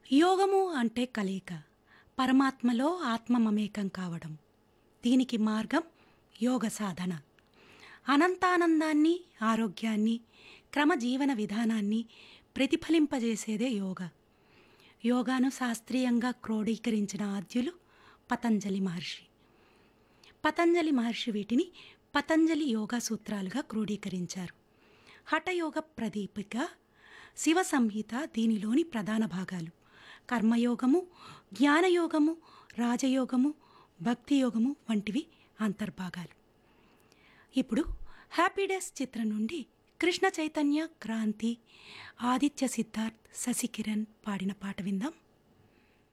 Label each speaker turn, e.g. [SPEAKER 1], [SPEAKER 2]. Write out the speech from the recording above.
[SPEAKER 1] యోగము అంటే కలయిక పరమాత్మలో ఆత్మ మమేకం కావడం దీనికి మార్గం యోగ సాధన అనంతానందాన్ని ఆరోగ్యాన్ని క్రమజీవన విధానాన్ని ప్రతిఫలింపజేసేదే యోగా యోగాను శాస్త్రీయంగా క్రోడీకరించిన ఆద్యులు పతంజలి మహర్షి పతంజలి మహర్షి వీటిని పతంజలి యోగా సూత్రాలుగా క్రోడీకరించారు హఠయోగ ప్రదీపిక శివ సంహిత దీనిలోని ప్రధాన భాగాలు కర్మయోగము జ్ఞానయోగము రాజయోగము భక్తి యోగము వంటివి అంతర్భాగాలు ఇప్పుడు హ్యాపీ డేస్ చిత్రం నుండి కృష్ణ చైతన్య క్రాంతి ఆదిత్య సిద్ధార్థ్ శశికిరణ్ పాడిన పాట విందాం